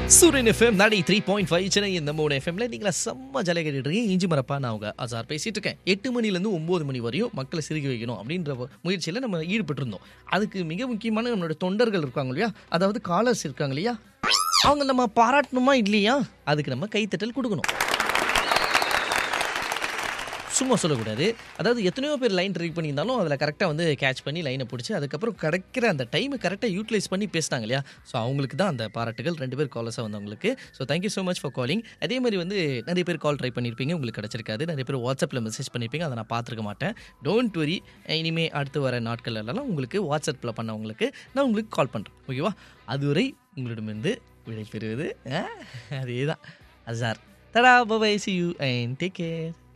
சூரியன் எஃப்எம் நாடி three point five Chennai இந்த மூணு எஃப்எம்ல நீங்களா செம்ம ஜாலியாக கேட்டுட்டு இருக்கீங்க இஞ்சி மரப்பா நான் அவங்க அசார் பேசிட்டு இருக்கேன் எட்டு மணிலேருந்து ஒம்பது மணி வரையும் மக்களை சிரிக்க வைக்கணும் அப்படின்ற முயற்சியில் நம்ம ஈடுபட்டிருந்தோம் அதுக்கு மிக முக்கியமான நம்மளோட தொண்டர்கள் இருக்காங்க இல்லையா அதாவது காலர்ஸ் இருக்காங்க இல்லையா அவங்க நம்ம பாராட்டணுமா இல்லையா அதுக்கு நம்ம கைத்தட்டல் கொடுக்கணும் சும்மா சொல்லக்கூடாது அதாவது எத்தனையோ பேர் லைன் ட்ரை பண்ணியிருந்தாலும் அதில் கரெக்டாக வந்து கேட்ச் பண்ணி லைனை பிடிச்சி அதுக்கப்புறம் கிடைக்கிற அந்த டைமை கரெக்டாக யூட்டிலைஸ் பண்ணி பேசினாங்க இல்லையா ஸோ அவங்களுக்கு தான் அந்த பாராட்டுகள் ரெண்டு பேர் காலர்ஸாக வந்தவங்களுக்கு so thank you so much for calling அதே மாதிரி வந்து நிறைய பேர் கால் ட்ரை பண்ணியிருப்பீங்க உங்களுக்கு கிடச்சிருக்காது நிறைய பேர் வாட்ஸ்அப்பில் மெசேஜ் பண்ணியிருப்பீங்க அதை நான் பார்த்துருக்க மாட்டேன் டோன்ட் வரி இனிமேல் அடுத்து வர நாட்கள் எல்லாம் உங்களுக்கு வாட்ஸ்அப்பில் பண்ணவங்களுக்கு நான் உங்களுக்கு கால் பண்ணுறேன் ஓகேவா அதுவரை உங்களிடமிருந்து விடை பெறுவது அதே தான் அசார் தடா பபாய் see you and take care